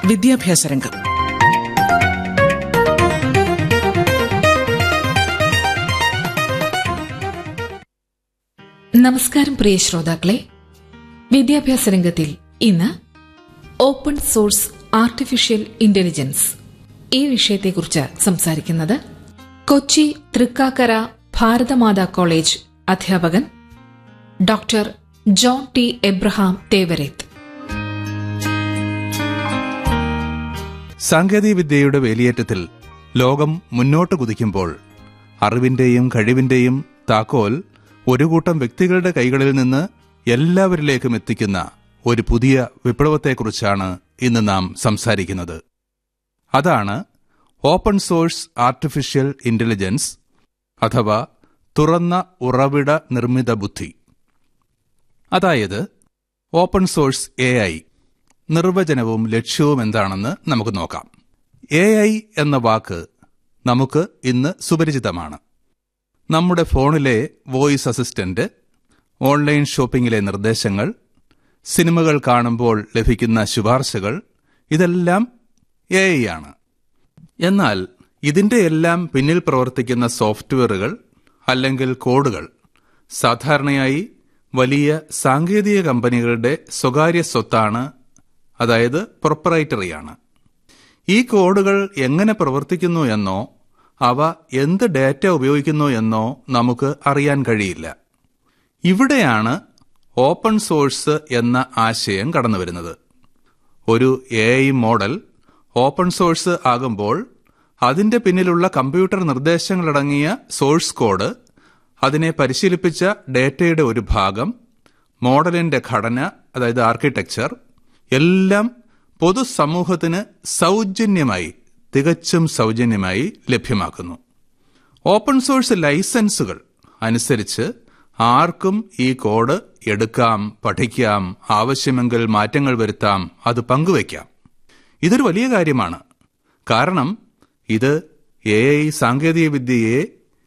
വിദ്യാഭ്യാസ രംഗം നമസ്കാരം പ്രിയ ശ്രോതാക്കളെ വിദ്യാഭ്യാസ രംഗത്തിൽ ഇന്ന് ഓപ്പൺ സോഴ്സ് ആർട്ടിഫിഷ്യൽ ഇന്റലിജൻസ് ഈ വിഷയത്തെക്കുറിച്ച് സംസാരിക്കുന്നത് കൊച്ചി തൃക്കാക്കര ഭാരതമാതാ കോളേജ് അധ്യാപകൻ doctor John T Abraham Thevarethu സാങ്കേതികവിദ്യയുടെ വേലിയേറ്റത്തിൽ ലോകം മുന്നോട്ട് കുതിക്കുമ്പോൾ അറിവിന്റെയും കഴിവിന്റെയും താക്കോൽ ഒരു കൂട്ടം വ്യക്തികളുടെ കൈകളിൽ നിന്ന് എല്ലാവരിലേക്കും എത്തിക്കുന്ന ഒരു പുതിയ വിപ്ലവത്തെക്കുറിച്ചാണ് ഇന്ന് നാം സംസാരിക്കുന്നത് അതാണ് ഓപ്പൺ സോഴ്സ് ആർട്ടിഫിഷ്യൽ ഇന്റലിജൻസ് അഥവാ തുറന്ന ഉറവിട നിർമ്മിത ബുദ്ധി അതായത് ഓപ്പൺ സോഴ്സ് എ ഐ നിർവചനവും ലക്ഷ്യവും എന്താണെന്ന് നമുക്ക് നോക്കാം എ ഐ എന്ന വാക്ക് നമുക്ക് ഇന്ന് സുപരിചിതമാണ് നമ്മുടെ ഫോണിലെ വോയിസ് അസിസ്റ്റന്റ് ഓൺലൈൻ ഷോപ്പിംഗിലെ നിർദ്ദേശങ്ങൾ സിനിമകൾ കാണുമ്പോൾ ലഭിക്കുന്ന ശുപാർശകൾ ഇതെല്ലാം എ ഐ ആണ് എന്നാൽ ഇതിന്റെ എല്ലാം പിന്നിൽ പ്രവർത്തിക്കുന്ന സോഫ്റ്റ്വെയറുകൾ അല്ലെങ്കിൽ കോഡുകൾ സാധാരണയായി വലിയ സാങ്കേതിക കമ്പനികളുടെ സ്വകാര്യ സ്വത്താണ് അതായത് പ്രൊപ്പറൈറ്ററിയാണ് ഈ കോഡുകൾ എങ്ങനെ പ്രവർത്തിക്കുന്നു എന്നോ അവ എന്ത് ഡാറ്റ ഉപയോഗിക്കുന്നു എന്നോ നമുക്ക് അറിയാൻ കഴിയില്ല ഇവിടെയാണ് ഓപ്പൺ സോഴ്സ് എന്ന ആശയം കടന്നുവരുന്നത് ഒരു A I model open source ആകുമ്പോൾ അതിന്റെ പിന്നിലുള്ള കമ്പ്യൂട്ടർ നിർദ്ദേശങ്ങളടങ്ങിയ സോഴ്സ് കോഡ് അതിനെ പരിശീലിപ്പിച്ച ഡേറ്റയുടെ ഒരു ഭാഗം മോഡലിന്റെ ഘടന അതായത് ആർക്കിടെക്ചർ എല്ലാം പൊതുസമൂഹത്തിന് സൗജന്യമായി തികച്ചും സൗജന്യമായി ലഭ്യമാക്കുന്നു ഓപ്പൺ സോഴ്സ് ലൈസൻസുകൾ അനുസരിച്ച് ആർക്കും ഈ കോഡ് എടുക്കാം പഠിക്കാം ആവശ്യമെങ്കിൽ മാറ്റങ്ങൾ വരുത്താം അത് പങ്കുവയ്ക്കാം ഇതൊരു വലിയ കാര്യമാണ് കാരണം ഇത് എ ഐ സാങ്കേതികവിദ്യയെ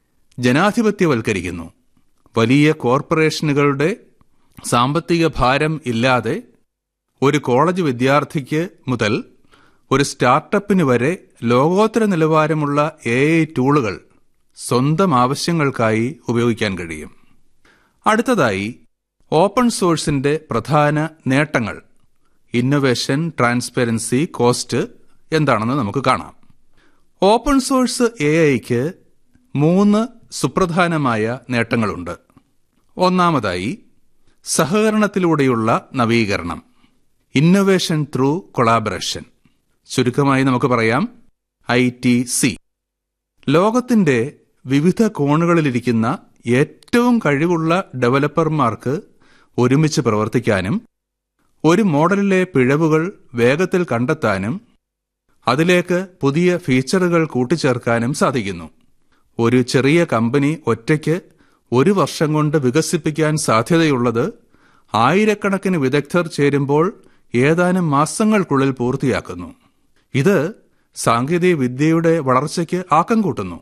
ജനാധിപത്യവൽക്കരിക്കുന്നു വലിയ കോർപ്പറേഷനുകളുടെ സാമ്പത്തിക ഭാരം ഇല്ലാതെ ഒരു കോളേജ് വിദ്യാർത്ഥിക്ക് മുതൽ ഒരു സ്റ്റാർട്ടപ്പിന് വരെ ലോകോത്തര നിലവാരമുള്ള എ ഐ ടൂളുകൾ സ്വന്തം ആവശ്യങ്ങൾക്കായി ഉപയോഗിക്കാൻ കഴിയും അടുത്തതായി ഓപ്പൺ സോഴ്സിന്റെ പ്രധാന നേട്ടങ്ങൾ ഇന്നൊവേഷൻ ട്രാൻസ്പെറൻസി കോസ്റ്റ് എന്താണെന്ന് നമുക്ക് കാണാം ഓപ്പൺ സോഴ്സ് എ ഐക്ക് മൂന്ന് സുപ്രധാനമായ നേട്ടങ്ങളുണ്ട് ഒന്നാമതായി സഹകരണത്തിലൂടെയുള്ള നവീകരണം ഇന്നൊവേഷൻ ത്രൂ കൊളാബറേഷൻ ചുരുക്കമായി നമുക്ക് പറയാം ഐ ടി സി ലോകത്തിന്റെ വിവിധ കോണുകളിലിരിക്കുന്ന ഏറ്റവും കഴിവുള്ള ഡെവലപ്പർമാർക്ക് ഒരുമിച്ച് പ്രവർത്തിക്കാനും ഒരു മോഡലിലെ പിഴവുകൾ വേഗത്തിൽ കണ്ടെത്താനും അതിലേക്ക് പുതിയ ഫീച്ചറുകൾ കൂട്ടിച്ചേർക്കാനും സാധിക്കുന്നു ഒരു ചെറിയ കമ്പനി ഒറ്റയ്ക്ക് ഒരു വർഷം കൊണ്ട് വികസിപ്പിക്കാൻ സാധ്യതയുള്ളത് ആയിരക്കണക്കിന് വിദഗ്ധർ ചേരുമ്പോൾ ഏതാനും മാസങ്ങൾക്കുള്ളിൽ പൂർത്തിയാക്കുന്നു ഇത് സാങ്കേതിക വിദ്യയുടെ വളർച്ചയ്ക്ക് ആക്കം കൂട്ടുന്നു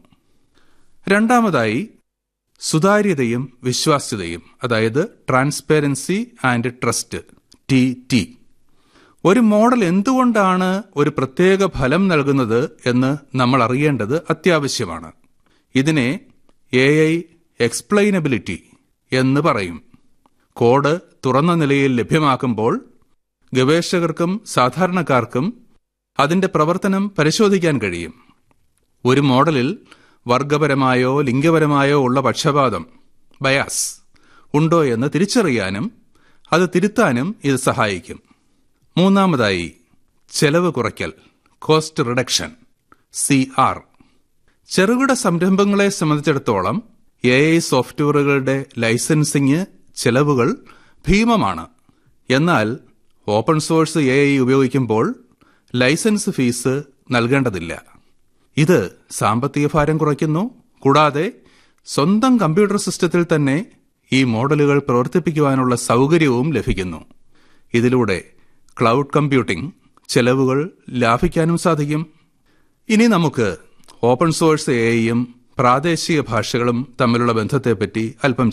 രണ്ടാമതായി സുതാര്യതയും വിശ്വാസ്യതയും അതായത് ട്രാൻസ്പെറൻസി ആൻഡ് ട്രസ്റ്റ് ടി ടി ഒരു മോഡൽ എന്തുകൊണ്ടാണ് ഒരു പ്രത്യേക ഫലം നൽകുന്നത് എന്ന് നമ്മൾ അറിയേണ്ടത് അത്യാവശ്യമാണ് ഇതിനെ എ ഐ എക്സ്പ്ലൈനബിലിറ്റി എന്ന് പറയും കോഡ് തുറന്ന നിലയിൽ ലഭ്യമാക്കുമ്പോൾ ഗവേഷകർക്കും സാധാരണക്കാർക്കും അതിന്റെ പ്രവർത്തനം പരിശോധിക്കാൻ കഴിയും ഒരു മോഡലിൽ വർഗപരമായോ ലിംഗപരമായോ ഉള്ള പക്ഷപാതം ബയാസ് ഉണ്ടോ എന്ന് തിരിച്ചറിയാനും അത് തിരുത്താനും ഇത് സഹായിക്കും മൂന്നാമതായി ചെലവ് കുറയ്ക്കൽ കോസ്റ്റ് റിഡക്ഷൻ സി ആർ ചെറുകിട സംരംഭങ്ങളെ സംബന്ധിച്ചിടത്തോളം എ ഐ സോഫ്റ്റ്വെയറുകളുടെ ലൈസൻസിങ് ചെലവുകൾ ഭീമമാണ് എന്നാൽ ഓപ്പൺ സോഴ്സ് എ ഐ ഉപയോഗിക്കുമ്പോൾ ലൈസൻസ് ഫീസ് നൽകേണ്ടതില്ല ഇത് സാമ്പത്തിക ഭാരം കുറയ്ക്കുന്നു കൂടാതെ സ്വന്തം കമ്പ്യൂട്ടർ സിസ്റ്റത്തിൽ തന്നെ ഈ മോഡലുകൾ പ്രവർത്തിപ്പിക്കുവാനുള്ള സൗകര്യവും ലഭിക്കുന്നു ഇതിലൂടെ ക്ലൗഡ് കമ്പ്യൂട്ടിംഗ് ചെലവുകൾ ലാഭിക്കാനും സാധിക്കും ഇനി നമുക്ക് ഓപ്പൺ സോഴ്സ് എ ഐയും പ്രാദേശിക ഭാഷകളും തമ്മിലുള്ള ബന്ധത്തെപ്പറ്റി അല്പം